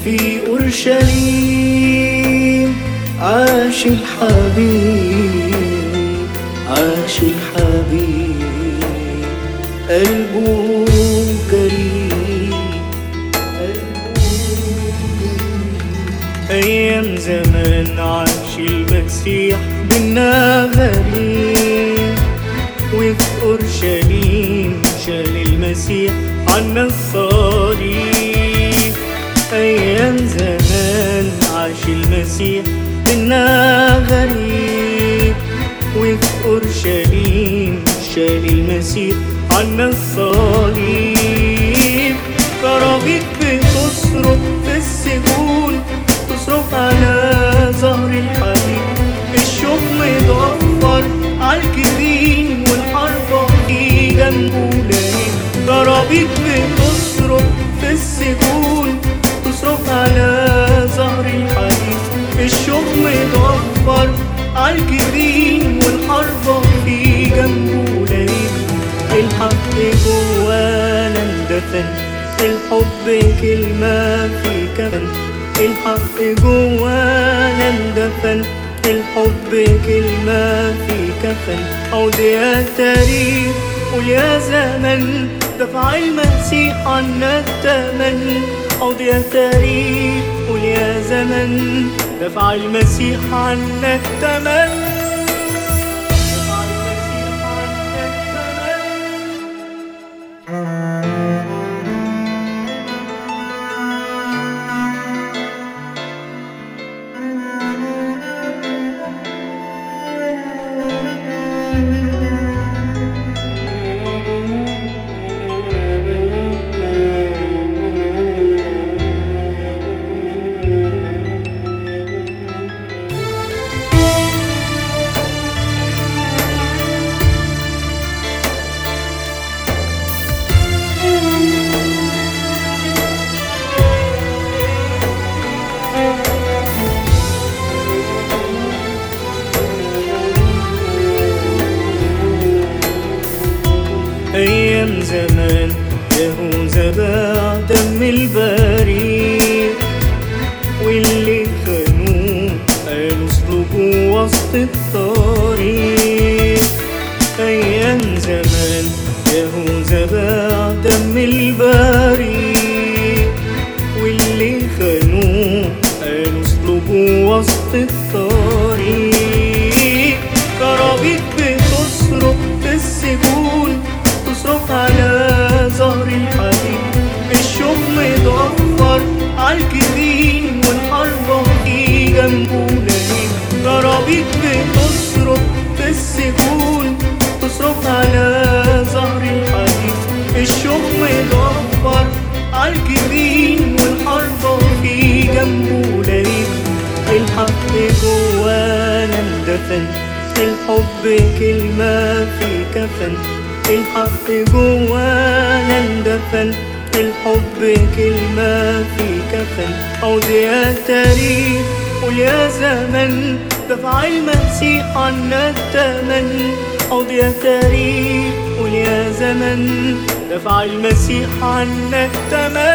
في أورشليم عاش الحبيب عاش الحبيب قلبه كريم أيام زمان عاش المسيح بينا غريب وفي أورشليم شال المسيح عنا الصليب أيام زمان عاش المسيح بينا غريب وفي أورشليم شال المسيح عنا الصليب كراميك بتصرخ في السجون تصرخ على ظهر الحبيب الشوق مدفر عالكبين والحرب في جنبه لايم كراميك بتصرخ في السجون تصرخ على ظهر الحبيب الشوق مدفر عالكبين والحرب في جنبه لايم الحق جوانا اندفن الحب كلمة في كفن الحق جوانا اندفن الحب كلمة في كفن عود يا تاريخ قول يا زمن دفع المسيح عنا التمن عود يا تاريخ قول يا زمن دفع المسيح عنا التمن دفع المسيح عنا التمن أيام زمان يهوذا باع دم البريء واللي خانوه قالوا اسلكوا وسط الطريق أيام زمان يهوذا باع دم البريء واللي خانوه قالوا اسلكوا وسط الطريق كراميك بتصرخ في السجون تصرخ على ظهر الحبيب الشوق مدفر عالكبين والحرب في جنبه لهيب كراميك بتصرخ في السجون تصرخ على ظهر الحبيب الشوق مدفر عالكبين والحرب في جنبه لهيب الحق جوانا اندفن الحب كلمة في كفن الحق جوانا اندفن الحب كلمة في كفن عود يا تاريخ قول يا زمن دفع المسيح عنا التمن عود يا تاريخ قول يا زمن دفع المسيح عنا التمن